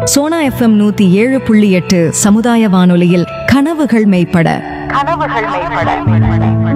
Sona FM நூத்தி ஏழு புள்ளி எட்டு சமுதாய வானொலியில் கனவுகள் மெய்ப்பட கனவுகள் மேம்பட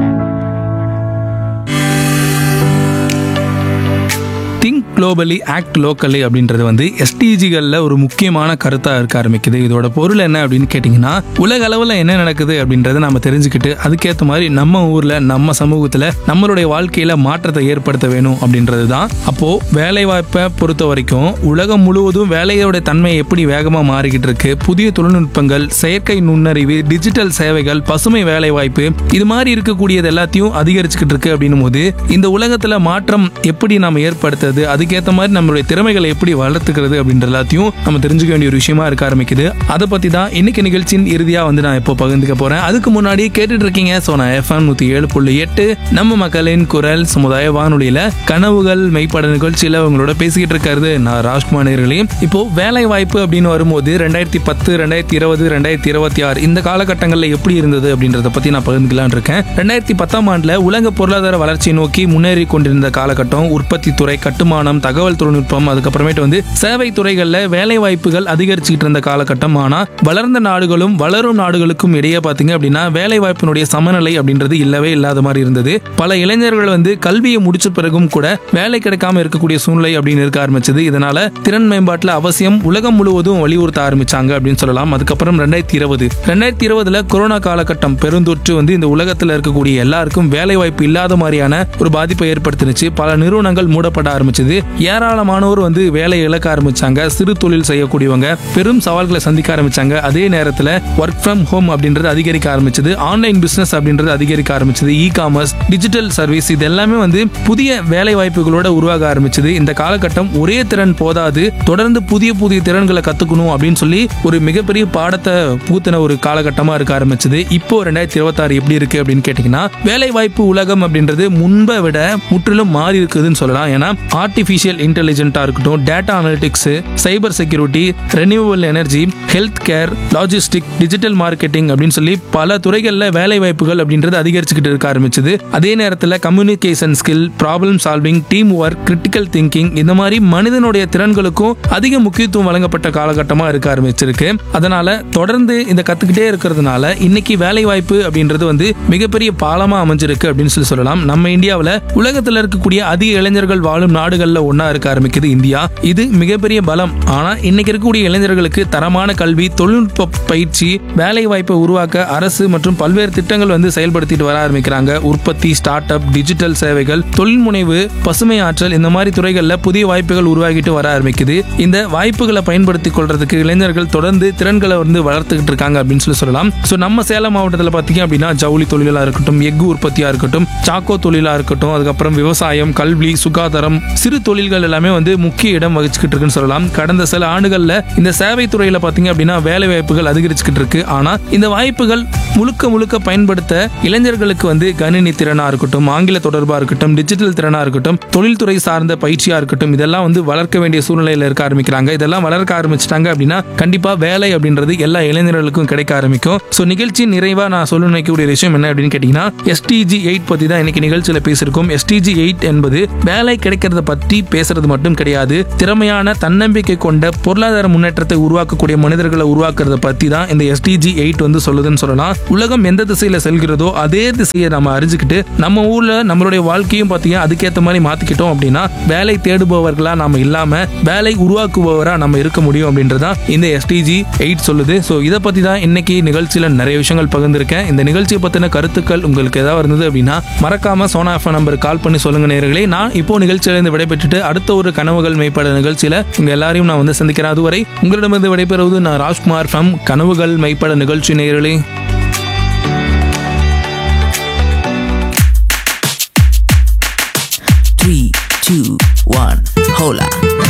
திங்க் குளோபலி ஆக்ட் லோக்கலி அப்படின்றது வந்து எஸ்டிஜிகளில் ஒரு முக்கியமான கருத்தாக இருக்க ஆரம்பிக்குது இதோட பொருள் என்ன அப்படின்னு கேட்டிங்கன்னா உலக அளவில் என்ன நடக்குது அப்படின்றத நம்ம தெரிஞ்சுக்கிட்டு அதுக்கேற்ற மாதிரி நம்ம ஊரில் நம்ம சமூகத்தில் நம்மளுடைய வாழ்க்கையில் மாற்றத்தை ஏற்படுத்த வேணும் அப்படின்றது தான் அப்போது வேலைவாய்ப்பை பொறுத்த வரைக்கும் உலகம் முழுவதும் வேலையோட தன்மை எப்படி வேகமாக மாறிக்கிட்டு இருக்கு புதிய தொழில்நுட்பங்கள் செயற்கை நுண்ணறிவு டிஜிட்டல் சேவைகள் பசுமை வேலைவாய்ப்பு இது மாதிரி இருக்கக்கூடியது எல்லாத்தையும் அதிகரிச்சுக்கிட்டு இருக்கு அப்படின்னும் போது இந்த உலகத்துல மாற்றம் எப்படி நாம ஏற்படுத்துறது அதுக்கேற்ற மாதிரி நம்மளுடைய திறமைகளை எப்படி வளர்த்துக்கிறது அப்படின்ற எல்லாத்தையும் நம்ம தெரிஞ்சுக்க வேண்டிய ஒரு விஷயமா இருக்க ஆரம்பிக்குது அதை பத்தி தான் இன்னைக்கு நிகழ்ச்சியின் இறுதியா வந்து நான் இப்போ பகிர்ந்துக்க போறேன் அதுக்கு முன்னாடி கேட்டுட்டு இருக்கீங்க ஸோ நான் எஃப்எம் நூத்தி ஏழு புள்ளி எட்டு நம்ம மக்களின் குரல் சமுதாய வானொலியில கனவுகள் மெய்ப்பட நிகழ்ச்சியில உங்களோட பேசிக்கிட்டு இருக்காரு நான் ராஜ்குமார் நேர்களே இப்போ வேலை வாய்ப்பு அப்படின்னு வரும்போது ரெண்டாயிரத்தி பத்து ரெண்டாயிரத்தி இருபது ரெண்டாயிரத்தி இருபத்தி ஆறு இந்த காலகட்டங்களில் எப்படி இருந்தது அப்படின்றத பத்தி நான் பகிர்ந்துக்கலாம்னு இருக்கேன் ரெண்டாயிரத்தி பத்தாம் ஆண்டுல உலக பொருளாதார வளர்ச்சியை நோக்கி முன்னேறி கொண்டிருந்த காலகட்டம் உற்பத்தி துறை கட்டுமானம் தகவல் தொழில்நுட்பம் அதுக்கப்புறமேட்டு வந்து சேவை துறைகள்ல வேலை வாய்ப்புகள் அதிகரிச்சுக்கிட்டு இருந்த காலகட்டம் ஆனா வளர்ந்த நாடுகளும் வளரும் நாடுகளுக்கும் இடையே பாத்தீங்க அப்படின்னா வேலை வாய்ப்பினுடைய சமநிலை அப்படின்றது இல்லவே இல்லாத மாதிரி இருந்தது பல இளைஞர்கள் வந்து கல்வியை முடிச்ச பிறகும் கூட வேலை கிடைக்காம இருக்கக்கூடிய சூழ்நிலை அப்படின்னு இருக்க ஆரம்பிச்சது இதனால திறன் மேம்பாட்டுல அவசியம் உலகம் முழுவதும் வலியுறுத்த ஆரம்பிச்சாங்க அப்படின்னு சொல்லலாம் அதுக்கப்புறம் ரெண்டாயிரத்தி இருபது ரெண்டாயிரத்தி இருபதுல கொரோனா காலகட்டம் பெருந்தொற்று வந்து இந்த உலகத்துல இருக்கக்கூடிய எல்லாருக்கும் வேலை வாய்ப்பு இல்லாத மாதிரியான ஒரு பாதிப்பை ஏற்படுத்தினுச்சு பல நிறுவனங்கள் மூடப்பட ஆரம்பிச்சது ஏராளமானோர் வந்து வேலை இழக்க ஆரம்பிச்சாங்க சிறு தொழில் செய்யக்கூடியவங்க பெரும் சவால்களை சந்திக்க ஆரம்பிச்சாங்க அதே நேரத்துல ஒர்க் ஃப்ரம் ஹோம் அப்படின்றது அதிகரிக்க ஆரம்பிச்சது ஆன்லைன் பிசினஸ் அப்படின்றது அதிகரிக்க ஆரம்பிச்சது இ காமர்ஸ் டிஜிட்டல் சர்வீஸ் இது எல்லாமே வந்து புதிய வேலை வாய்ப்புகளோட உருவாக ஆரம்பிச்சது இந்த காலகட்டம் ஒரே திறன் போதாது தொடர்ந்து புதிய புதிய திறன்களை கத்துக்கணும் அப்படின்னு சொல்லி ஒரு மிகப்பெரிய பாடத்தை பூத்தின ஒரு காலகட்டமா இருக்க ஆரம்பிச்சது இப்போ ரெண்டாயிரத்தி இருபத்தாறு எப்படி இருக்கு அப்படின்னு கேட்டீங்கன்னா வேலை வாய்ப்பு உலகம் அப்படின்றது முன்பை விட முற்றிலும் மாறி இருக்குதுன்னு சொல்லலாம் ஏன்னா ஆர்டிஃபிஷியல் இன்டெலிஜென்ட்டா இருக்கட்டும் data analytics cyber security renewal energy health care logistic digital marketing அப்படின்னு சொல்லி பல துறைகளில் வேலை வாய்ப்புகள் அப்படின்றது அதிகரிச்சுக்கிட்டு இருக்க ஆரம்பிச்சது அதே நேரத்தில் communication skill problem solving team work critical thinking இந்த மாதிரி மனிதனுடைய திறன்களுக்கும் அதிக முக்கியத்துவம் வழங்கப்பட்ட காலகட்டமாக இருக்க ஆரம்பிச்சிருக்கு அதனால தொடர்ந்து இந்த கத்துக்கிட்டே இருக்கிறதுனால இன்னைக்கு வேலை வாய்ப்பு அப்படின்றது வந்து மிகப்பெரிய பாலமா அமைஞ்சிருக்கு அப்படின்னு சொல்லி சொல்லலாம் நம்ம இந்தியாவில் உலகத்தில் இருக்கக்கூடிய அதிக இளைஞர்கள் வாழும் நாடுகளில் ஒன்றா இருக்க ஆரம்பிக்குது இந்தியா இது மிகப்பெரிய பலம் ஆனா இன்னைக்கு இருக்கக்கூடிய இளைஞர்களுக்கு தரமான கல்வி தொழில்நுட்ப பயிற்சி வேலை வாய்ப்பை உருவாக்க அரசு மற்றும் பல்வேறு திட்டங்கள் வந்து செயல்படுத்திட்டு வர ஆரம்பிக்கிறாங்க உற்பத்தி ஸ்டார்ட் அப் டிஜிட்டல் சேவைகள் தொழில் முனைவு பசுமை ஆற்றல் இந்த மாதிரி துறைகளில் புதிய வாய்ப்புகள் உருவாகிட்டு வர ஆரம்பிக்குது இந்த வாய்ப்புகளை பயன்படுத்தி கொள்றதுக்கு இளைஞர்கள் தொடர்ந்து திறன்களை வந்து வளர்த்துக்கிட்டு இருக்காங்க அப்படின்னு சொல்லி சொல்லலாம் ஸோ நம்ம சேலம் மாவட்டத்தில் பார்த்தீங்க அப்படின்னா ஜவுளி தொழிலாக இருக்கட்டும் எஃகு உற்பத்தியாக இருக்கட்டும் சாக்கோ தொழிலாக இருக்கட்டும் அதுக்கப்புறம் விவசாயம் கல்வி சுகாதாரம் சிறு தொழில்கள் எல்லாமே வந்து முக்கிய இடம் வகிச்சுக்கிட்டு இருக்குன்னு சொல்லலாம் கடந்த சில ஆண்டுகளில் இந்த சேவை துறையில் பார்த்தீங்க அப்படின்னா வேலை வாய்ப்புகள் அதிகரிச்சுக்கிட்டு இருக்கு ஆனால் இந்த வாய்ப்புகள் முழுக்க முழுக்க பயன்படுத்த இளைஞர்களுக்கு வந்து கணினி திறனாக இருக்கட்டும் ஆங்கில தொடர்பாக இருக்கட்டும் டிஜிட்டல் திறனாக இருக்கட்டும் தொழில்துறை சார்ந்த பயிற்சியாக இருக்கட்டும் இதெல்லாம் வந்து வளர்க்க வேண்டிய சூழ்நிலையில் இருக்க ஆரம்பிக்கிறாங்க இதெல்லாம் வளர்க்க ஆரம்பிச்சிட்டாங்க அப்படின்னா கண்டிப்பாக வேலை அப்படின்றது எல்லா இளைஞர்களுக்கும் கிடைக்க ஆரம்பிக்கும் ஸோ நிகழ்ச்சி நிறைவாக நான் சொல்ல நினைக்கக்கூடிய விஷயம் என்ன அப்படின்னு கேட்டிங்கன்னா எஸ்டிஜி எயிட் பற்றி தான் இன்னைக்கு நிகழ்ச்சியில் பேசியிருக்கோம் எஸ்டிஜி எயிட் என்பது வேலை கிடைக்கிறத பற்றி பேசுறது மட்டும் கிடையாது திறமையான தன்னம்பிக்கை கொண்ட பொருளாதார முன்னேற்றத்தை உருவாக்கக்கூடிய மனிதர்களை உருவாக்குறத பற்றி தான் இந்த எஸ்டிஜி எயிட் வந்து சொல்லுதுன்னு சொல்லலாம் உலகம் எந்த திசையில செல்கிறதோ அதே திசையை நம்ம அறிஞ்சுக்கிட்டு நம்ம ஊர்ல நம்மளுடைய வாழ்க்கையும் பார்த்தீங்கன்னா அதுக்கேற்ற மாதிரி மாத்திக்கிட்டோம் அப்படின்னா வேலை தேடுபவர்களா நம்ம இல்லாம வேலை உருவாக்குபவரா நம்ம இருக்க முடியும் அப்படின்றதான் இந்த எஸ்டிஜி எயிட் சொல்லுது ஸோ இதை பத்தி தான் இன்னைக்கு நிகழ்ச்சியில நிறைய விஷயங்கள் பகிர்ந்திருக்கேன் இந்த நிகழ்ச்சியை பத்தின கருத்துக்கள் உங்களுக்கு ஏதாவது இருந்தது அப்படின்னா மறக்காம சோனா எஃப்எம் நம்பருக்கு கால் பண்ணி சொல்லுங்க நேர்களே நான் இப்போ நிகழ்ச்சியிலிருந்து விடைபெற்றுட்டு அடுத்த ஒரு கனவுகள் மெய்ப்பட நிகழ்ச்சியில உங்க எல்லாரையும் நான் வந்து சந்திக்கிறேன் அதுவரை உங்களிடமிருந்து விடைபெறுவது நான் ராஜ்குமார் ஃப்ரம் கனவுகள் மெய்ப்பட நிகழ்ச்சி நேர்களே Three, two, one, hola.